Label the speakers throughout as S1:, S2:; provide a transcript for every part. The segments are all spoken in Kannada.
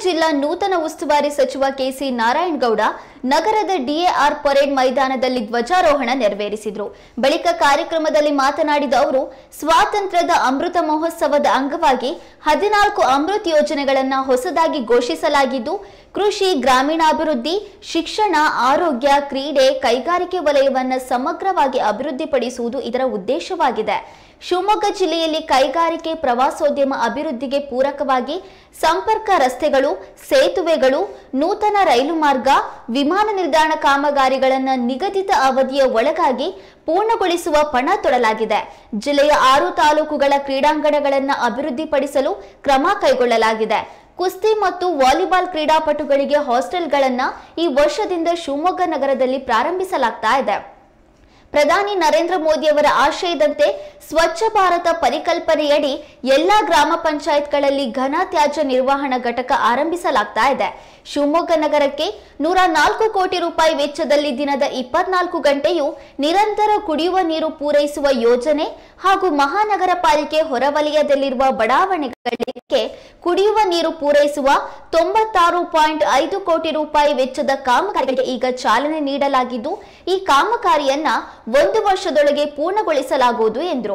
S1: ಜಿಲ್ಲಾ ನೂತನ ಉಸ್ತುವಾರಿ ಸಚಿವ ಕೆಸಿ ನಾರಾಯಣಗೌಡ ನಗರದ ಡಿಎಆರ್ ಪರೇಡ್ ಮೈದಾನದಲ್ಲಿ ಧ್ವಜಾರೋಹಣ ನೆರವೇರಿಸಿದರು ಬಳಿಕ ಕಾರ್ಯಕ್ರಮದಲ್ಲಿ ಮಾತನಾಡಿದ ಅವರು ಸ್ವಾತಂತ್ರ್ಯದ ಅಮೃತ ಮಹೋತ್ಸವದ ಅಂಗವಾಗಿ ಹದಿನಾಲ್ಕು ಅಮೃತ್ ಯೋಜನೆಗಳನ್ನು ಹೊಸದಾಗಿ ಘೋಷಿಸಲಾಗಿದ್ದು ಕೃಷಿ ಗ್ರಾಮೀಣಾಭಿವೃದ್ಧಿ ಶಿಕ್ಷಣ ಆರೋಗ್ಯ ಕ್ರೀಡೆ ಕೈಗಾರಿಕೆ ವಲಯವನ್ನು ಸಮಗ್ರವಾಗಿ ಅಭಿವೃದ್ಧಿಪಡಿಸುವುದು ಇದರ ಉದ್ದೇಶವಾಗಿದೆ ಶಿವಮೊಗ್ಗ ಜಿಲ್ಲೆಯಲ್ಲಿ ಕೈಗಾರಿಕೆ ಪ್ರವಾಸೋದ್ಯಮ ಅಭಿವೃದ್ಧಿಗೆ ಪೂರಕವಾಗಿ ಸಂಪರ್ಕ ರಸ್ತೆಗಳು ಸೇತುವೆಗಳು ನೂತನ ರೈಲು ಮಾರ್ಗ ವಿಮಾನ ನಿಲ್ದಾಣ ಕಾಮಗಾರಿಗಳನ್ನು ನಿಗದಿತ ಅವಧಿಯ ಒಳಗಾಗಿ ಪೂರ್ಣಗೊಳಿಸುವ ಪಣ ತೊಡಲಾಗಿದೆ ಜಿಲ್ಲೆಯ ಆರು ತಾಲೂಕುಗಳ ಕ್ರೀಡಾಂಗಣಗಳನ್ನು ಅಭಿವೃದ್ಧಿಪಡಿಸಲು ಕ್ರಮ ಕೈಗೊಳ್ಳಲಾಗಿದೆ ಕುಸ್ತಿ ಮತ್ತು ವಾಲಿಬಾಲ್ ಕ್ರೀಡಾಪಟುಗಳಿಗೆ ಹಾಸ್ಟೆಲ್ಗಳನ್ನು ಈ ವರ್ಷದಿಂದ ಶಿವಮೊಗ್ಗ ನಗರದಲ್ಲಿ ಪ್ರಾರಂಭಿಸಲಾಗ್ತಾ ಇದೆ ಪ್ರಧಾನಿ ನರೇಂದ್ರ ಮೋದಿಯವರ ಆಶಯದಂತೆ ಸ್ವಚ್ಛ ಭಾರತ ಪರಿಕಲ್ಪನೆಯಡಿ ಎಲ್ಲಾ ಗ್ರಾಮ ಪಂಚಾಯತ್ಗಳಲ್ಲಿ ಘನ ತ್ಯಾಜ್ಯ ನಿರ್ವಹಣಾ ಘಟಕ ಆರಂಭಿಸಲಾಗ್ತಾ ಇದೆ ಶಿವಮೊಗ್ಗ ನಗರಕ್ಕೆ ನೂರ ನಾಲ್ಕು ಕೋಟಿ ರೂಪಾಯಿ ವೆಚ್ಚದಲ್ಲಿ ದಿನದ ಇಪ್ಪತ್ನಾಲ್ಕು ಗಂಟೆಯೂ ನಿರಂತರ ಕುಡಿಯುವ ನೀರು ಪೂರೈಸುವ ಯೋಜನೆ ಹಾಗೂ ಮಹಾನಗರ ಪಾಲಿಕೆ ಹೊರವಲಯದಲ್ಲಿರುವ ಬಡಾವಣೆಗಳಿಗೆ ಕುಡಿಯುವ ನೀರು ಪೂರೈಸುವ ತೊಂಬತ್ತಾರು ಪಾಯಿಂಟ್ ಐದು ಕೋಟಿ ರೂಪಾಯಿ ವೆಚ್ಚದ ಕಾಮಗಾರಿಗೆ ಈಗ ಚಾಲನೆ ನೀಡಲಾಗಿದ್ದು ಈ ಕಾಮಗಾರಿಯನ್ನ ಒಂದು ವರ್ಷದೊಳಗೆ ಪೂರ್ಣಗೊಳಿಸಲಾಗುವುದು ಎಂದರು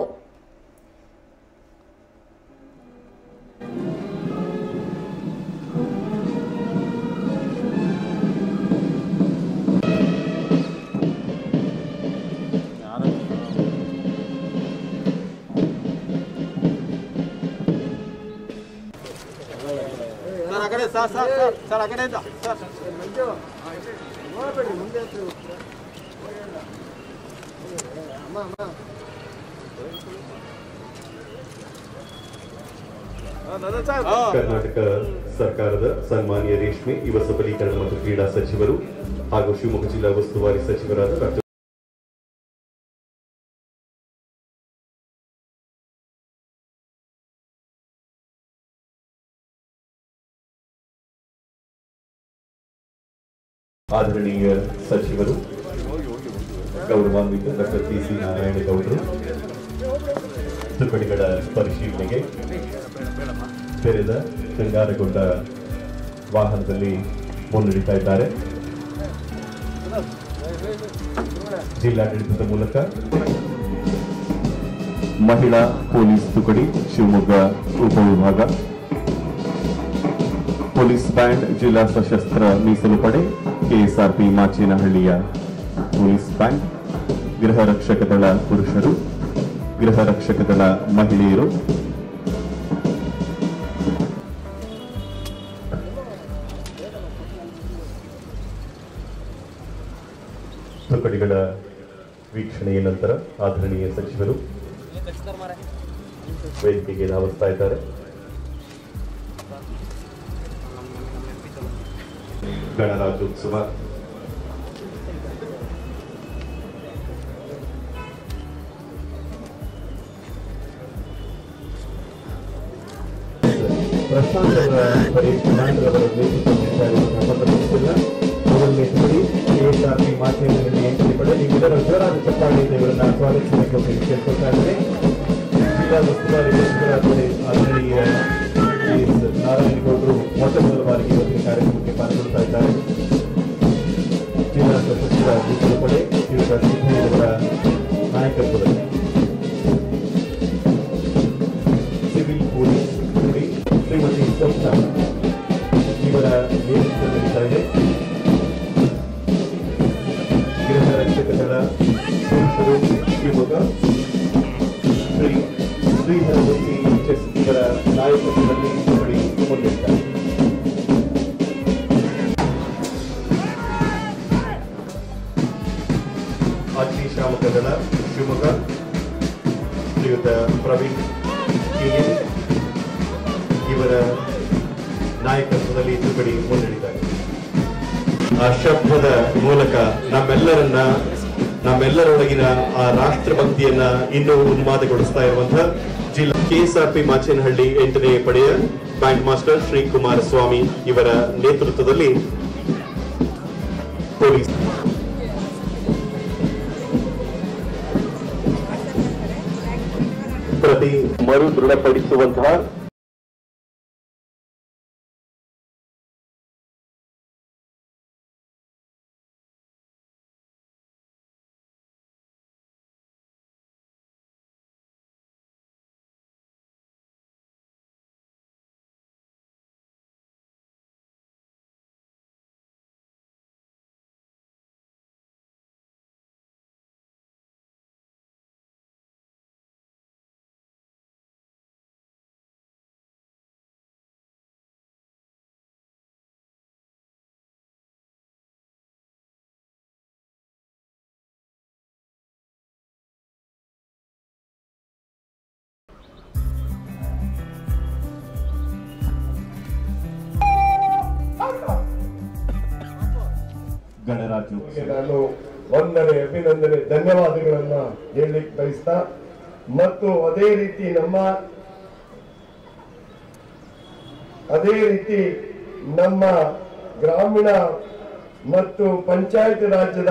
S2: ಸರ್ ಆ ಕಡೆ ಸರ್ ಸರ್ ಸರ್ ಸರ್ ಆ ಕಡೆಯಿಂದ ಸರ್
S3: ಕರ್ನಾಟಕ ಸರ್ಕಾರದ ಸನ್ಮಾನ್ಯ ರೇಷ್ಮೆ ಯುವ ಸಬಲೀಕರಣ ಮತ್ತು ಕ್ರೀಡಾ ಸಚಿವರು ಹಾಗೂ ಶಿವಮೊಗ್ಗ ಜಿಲ್ಲಾ ಉಸ್ತುವಾರಿ ಸಚಿವರಾದ ಡಾಕ್ಟರ್ ಆದರಣೀಯ ಸಚಿವರು ಗೌರವಾನ್ವಿತ ಡಾಕ್ಟರ್ ಪಿ ಸಿ ನಾರಾಯಣಗೌಡರು ತುಕಡಿಗಳ ಪರಿಶೀಲನೆಗೆ ತೆರೆದ ಶೃಂಗಾರಗೊಂಡ ವಾಹನದಲ್ಲಿ ಮುನ್ನಡೀತಾ ಇದ್ದಾರೆ ಜಿಲ್ಲಾಡಳಿತದ ಮೂಲಕ ಮಹಿಳಾ ಪೊಲೀಸ್ ತುಕಡಿ ಶಿವಮೊಗ್ಗ ಉಪವಿಭಾಗ ಪೊಲೀಸ್ ಬ್ಯಾಂಡ್ ಜಿಲ್ಲಾ ಸಶಸ್ತ್ರ ಮೀಸಲು ಪಡೆ ಕೆಎಸ್ಆರ್ಪಿ ಮಾಚೇನಹಳ್ಳಿಯ ಪೊಲೀಸ್ ಬ್ಯಾಂಡ್ ಗೃಹ ರಕ್ಷಕ ದಳ ಪುರುಷರು ಗೃಹ ರಕ್ಷಕ ದಳ ಮಹಿಳೆಯರು ತುಕಡಿಗಳ ವೀಕ್ಷಣೆಯ ನಂತರ ಆದರಣೀಯ ಸಚಿವರು ವೇದಿಕೆಗೆ ಧಾವಿಸ್ತಾ ಇದ್ದಾರೆ ಗಣರಾಜ್ಯೋತ್ಸವ ಪ್ರಶಾಂತ್ ಅವರ ಪರೇಶ್ ಕಮಾಂಡರ್ ಅವರ ನೇತೃತ್ವದಲ್ಲಿ ಸಂಬಂಧಪಟ್ಟಿಲ್ಲ ಮೊದಲನೇ ತುಕಡಿ ಕೆಎಸ್ಆರ್ಪಿ ಮಾಧ್ಯಮದಲ್ಲಿ ಎಂಟ್ರಿ ಪಡೆ ನಿಮ್ಮೆಲ್ಲರ ಜೋರಾದ ಚಪ್ಪಾಳೆಯಿಂದ ಇವರನ್ನ ಸ್ವಾಗತಿಸಬೇಕು ಅಂತ ಹೇಳಿ ಕೇಳ್ಕೊಳ್ತಾ ಇದ್ದೇನೆ ಜಿಲ್ಲಾ ಉಸ್ತುವಾರಿ ಸಚಿವರಾದ ಆದರಣೀಯ ಶ್ರೀ ನಾರಾಯಣಗೌಡರು ಮೊಟ್ಟ ಮೊದಲ ಬಾರಿಗೆ ಇವತ್ತಿನ ಕಾರ್ಯಕ್ರಮಕ್ಕೆ ಪಾಲ್ಗೊಳ್ತಾ ಇದ್ದಾರೆ ಜಿಲ್ಲಾ ಸಶಸ್ತ್ರ ಮೀಸಲು ಪಡೆ ಶ್ರೀಯುತ ಸಿದ್ದಯ್ಯನವರ ನಾಯಕತ್ವದಲ್ಲಿ ಸಿವಿಲ್ ಪೊಲೀಸ್ ತುಕಡಿ ಶ್ರೀಮತಿ ಸ್ವಪ್ನ ಇವರ ನೇತೃತ್ವ ನಡೀತಾ ಇದೆ ಗೃಹ ರಕ್ಷಕ ದಳ ಪುರುಷರು ಶಿವಮೊಗ್ಗ ಶ್ರೀ ಶ್ರೀಧರಮೂರ್ತಿ ಚೆಸ್ ಇವರ ನಾಯಕತ್ವದಲ್ಲಿ ತುಕಡಿ ಮುಂದಿದ್ದಾರೆ ಅಗ್ನಿಶಾಮಕ ದಳ ಶಿವಮೊಗ್ಗ ಶ್ರೀಯುತ ಪ್ರವೀಣ್ ಕಿಣಿಲ್ ಇವರ ನಾಯಕತ್ವದಲ್ಲಿ ತುಕಡಿ ಮುನ್ನಡೆದಿದ್ದಾರೆ ಆ ಶಬ್ದದ ಮೂಲಕ ನಮ್ಮೆಲ್ಲರನ್ನ ನಮ್ಮೆಲ್ಲರೊಳಗಿನ ಆ ರಾಷ್ಟ್ರಭಕ್ತಿಯನ್ನ ಇನ್ನೂ ಉನ್ಮಾದಗೊಳಿಸ್ತಾ ಇರುವಂತಹ ಜಿಲ್ಲಾ ಕೆಎಸ್ಆರ್ಪಿ ಮಾಚೇನಹಳ್ಳಿ ಎಂಟನೇ ಪಡೆಯ ಬ್ಯಾಂಕ್ ಮಾಸ್ಟರ್ ಶ್ರೀ ಕುಮಾರಸ್ವಾಮಿ ಇವರ ನೇತೃತ್ವದಲ್ಲಿ ಪೊಲೀಸ್ ಪ್ರತಿ ಮರು ದೃಢಪಡಿಸುವಂತಹ
S4: ರಾಜು
S5: ನಾನು ವಂದನೆ ಅಭಿನಂದನೆ ಧನ್ಯವಾದಗಳನ್ನ ಹೇಳಲಿಕ್ಕೆ ಬಯಸ್ತಾ ಮತ್ತು ಅದೇ ರೀತಿ ನಮ್ಮ ಅದೇ ರೀತಿ ನಮ್ಮ ಗ್ರಾಮೀಣ ಮತ್ತು ಪಂಚಾಯತ್ ರಾಜ್ಯದ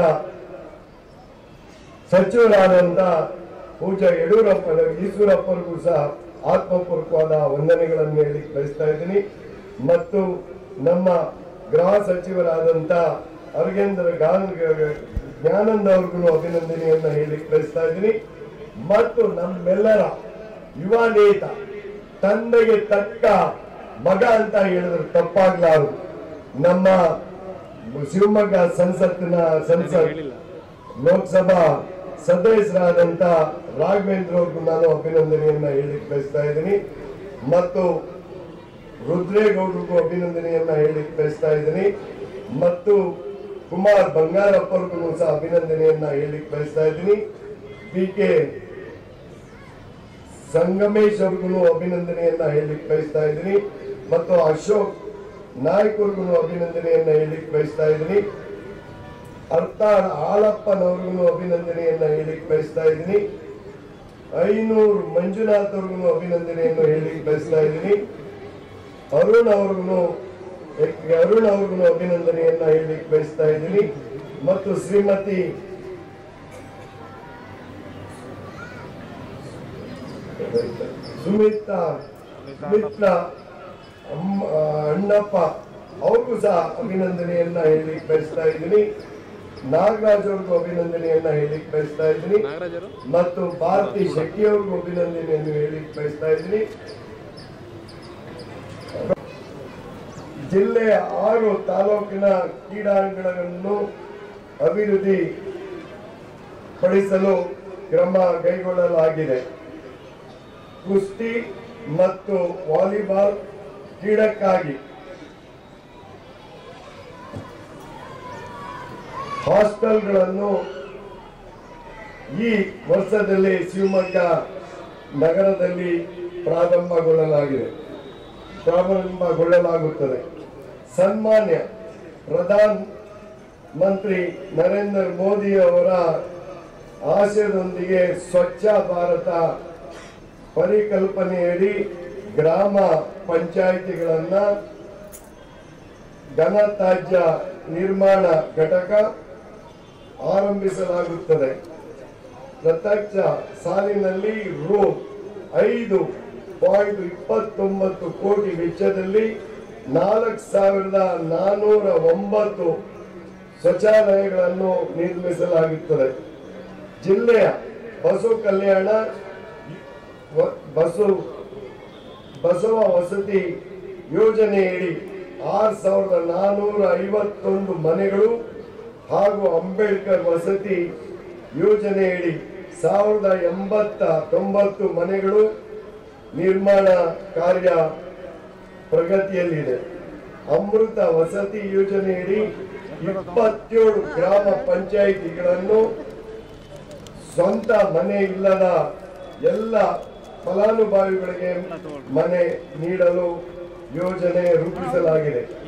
S5: ಸಚಿವರಾದಂತ ಪೂಜಾ ಯಡಿಯೂರಪ್ಪ ಈಶ್ವರಪ್ಪರಿಗೂ ಸಹ ಆತ್ಮಪೂರ್ವಕವಾದ ವಂದನೆಗಳನ್ನು ಹೇಳಲಿಕ್ಕೆ ಬಯಸ್ತಾ ಇದ್ದೀನಿ ಮತ್ತು ನಮ್ಮ ಗೃಹ ಸಚಿವರಾದಂತ ಅರಗೇಂದ್ರ ಗಾನ್ ಜ್ಞಾನಂದ ಅವ್ರಿಗೂ ಅಭಿನಂದನೆಯನ್ನ ಹೇಳಲಿಕ್ಕೆ ಬಯಸ್ತಾ ಇದ್ದೀನಿ ಮತ್ತು ನಮ್ಮೆಲ್ಲರ ಯುವ ನೇತ ತಂದೆಗೆ ತಕ್ಕ ಮಗ ಅಂತ ಹೇಳಿದ್ರೆ ತಪ್ಪಾಗ್ಲಾರು ನಮ್ಮ ಶಿವಮೊಗ್ಗ ಸಂಸತ್ತಿನ ಸಂಸತ್ ಲೋಕಸಭಾ ಸದಸ್ಯರಾದಂತ ರಾಘವೇಂದ್ರ ಅವ್ರಿಗೂ ನಾನು ಅಭಿನಂದನೆಯನ್ನ ಹೇಳಿಕ್ ಬಯಸ್ತಾ ಇದ್ದೀನಿ ಮತ್ತು ರುದ್ರೇಗೌಡರಿಗೂ ಅಭಿನಂದನೆಯನ್ನ ಹೇಳಿಕ್ ಬಯಸ್ತಾ ಇದ್ದೀನಿ ಮತ್ತು ಕುಮಾರ್ ಬಂಗಾರಪ್ಪರಿಗೂ ಸಹ ಅಭಿನಂದನೆಯನ್ನ ಹೇಳಿಕ್ ಬಯಸ್ತಾ ಇದ್ದೀನಿ ಪಿ ಕೆ ಸಂಗಮೇಶ್ ಅವ್ರಿಗೂ ಅಭಿನಂದನೆಯನ್ನ ಹೇಳಿಕ್ ಬಯಸ್ತಾ ಇದ್ದೀನಿ ಮತ್ತು ಅಶೋಕ್ ನಾಯ್ಕ್ ಅವ್ರಿಗೂ ಅಭಿನಂದನೆಯನ್ನ ಹೇಳಿಕ್ ಬಯಸ್ತಾ ಇದ್ದೀನಿ ಅರ್ಥಾತ್ ಆಳಪ್ಪನವ್ರಿಗೂ ಅಭಿನಂದನೆಯನ್ನ ಹೇಳಿಕ್ ಬಯಸ್ತಾ ಇದ್ದೀನಿ ಐನೂರು ಮಂಜುನಾಥ್ ಅವ್ರಿಗೂ ಅಭಿನಂದನೆಯನ್ನು ಹೇಳಿಕ್ ಬಯಸ್ತಾ ಇದ್ದೀನಿ ಅರುಣ್ ಅವ್ರಿಗೂ ಅರುಣ್ ಅವ್ರಿಗೂ ಅಭಿನಂದನೆಯನ್ನ ಹೇಳಿಕ್ ಬಯಸ್ತಾ ಇದ್ದೀನಿ ಮತ್ತು ಶ್ರೀಮತಿ ಸುಮಿತ್ರಾ ಸುಮಿತ್ರಾ ಅಮ್ಮ- ಆ, ಅಣ್ಣಪ್ಪ ಅವ್ರಿಗೂ ಸಹ ಅಭಿನಂದನೆಯನ್ನ ಹೇಳಿಕ್ ಬಯಸ್ತಾ ಇದ್ದೀನಿ ನಾಗರಾಜ್ ಅವ್ರಿಗೂ ಅಭಿನಂದನೆಯನ್ನ ಹೇಳಿಕ್ ಬಯಸ್ತಾ ಇದ್ದೀನಿ ಮತ್ತು ಭಾರತಿ ಶೆಟ್ಟಿ ಅವ್ರಿಗೂ ಅಭಿನಂದನೆಯನ್ನು ಹೇಳಿಕ್ ಬಯಸ್ತಾ ಇದ್ದೀನಿ ಜಿಲ್ಲೆಯ ಆರು ತಾಲೂಕಿನ ಕ್ರೀಡಾಂಗಣಗಳನ್ನು ಅಭಿವೃದ್ಧಿ ಪಡಿಸಲು ಕ್ರಮ ಕೈಗೊಳ್ಳಲಾಗಿದೆ ಕುಸ್ತಿ ಮತ್ತು ವಾಲಿಬಾಲ್ ಕ್ರೀಡಕ್ಕಾಗಿ ಹಾಸ್ಟೆಲ್ಗಳನ್ನು ಈ ವರ್ಷದಲ್ಲಿ ಶಿವಮೊಗ್ಗ ನಗರದಲ್ಲಿ ಪ್ರಾರಂಭಗೊಳ್ಳಲಾಗಿದೆ ಪ್ರಾರಂಭಗೊಳ್ಳಲಾಗುತ್ತದೆ ಸನ್ಮಾನ್ಯ ಪ್ರಧಾನ ಮಂತ್ರಿ ನರೇಂದ್ರ ಮೋದಿ ಅವರ ಆಶಯದೊಂದಿಗೆ ಸ್ವಚ್ಛ ಭಾರತ ಪರಿಕಲ್ಪನೆಯಡಿ ಗ್ರಾಮ ಪಂಚಾಯಿತಿಗಳನ್ನ ಘನತ್ಯಾಜ್ಯ ನಿರ್ಮಾಣ ಘಟಕ ಆರಂಭಿಸಲಾಗುತ್ತದೆ ಪ್ರತ್ಯಕ್ಷ ಸಾಲಿನಲ್ಲಿ ರು ಐದು ಪಾಯಿಂಟ್ ಇಪ್ಪತ್ತೊಂಬತ್ತು ಕೋಟಿ ವೆಚ್ಚದಲ್ಲಿ ನಾಲ್ಕು ಸಾವಿರದ ನಾನೂರ ಒಂಬತ್ತು ಶೌಚಾಲಯಗಳನ್ನು ನಿರ್ಮಿಸಲಾಗುತ್ತದೆ ಜಿಲ್ಲೆಯ ಬಸವ ಕಲ್ಯಾಣ ವ- ಬಸವ ಬಸವ ವಸತಿ ಯೋಜನೆಯಡಿ ಆರು ಸಾವಿರದ ನಾನೂರ ಐವತ್ತೊಂದು ಮನೆಗಳು ಹಾಗೂ ಅಂಬೇಡ್ಕರ್ ವಸತಿ ಯೋಜನೆಯಡಿ ಸಾವಿರದ ಎಂಬತ್ತ ತೊಂಬತ್ತು ಮನೆಗಳು ನಿರ್ಮಾಣ ಕಾರ್ಯ ಪ್ರಗತಿಯಲ್ಲಿದೆ ಅಮೃತ ವಸತಿ ಯೋಜನೆಯಡಿ ಇಪ್ಪತ್ತೇಳು ಗ್ರಾಮ ಪಂಚಾಯಿತಿಗಳನ್ನು ಸ್ವಂತ ಮನೆ ಇಲ್ಲದ ಎಲ್ಲ ಫಲಾನುಭವಿಗಳಿಗೆ ಮನೆ ನೀಡಲು ಯೋಜನೆ ರೂಪಿಸಲಾಗಿದೆ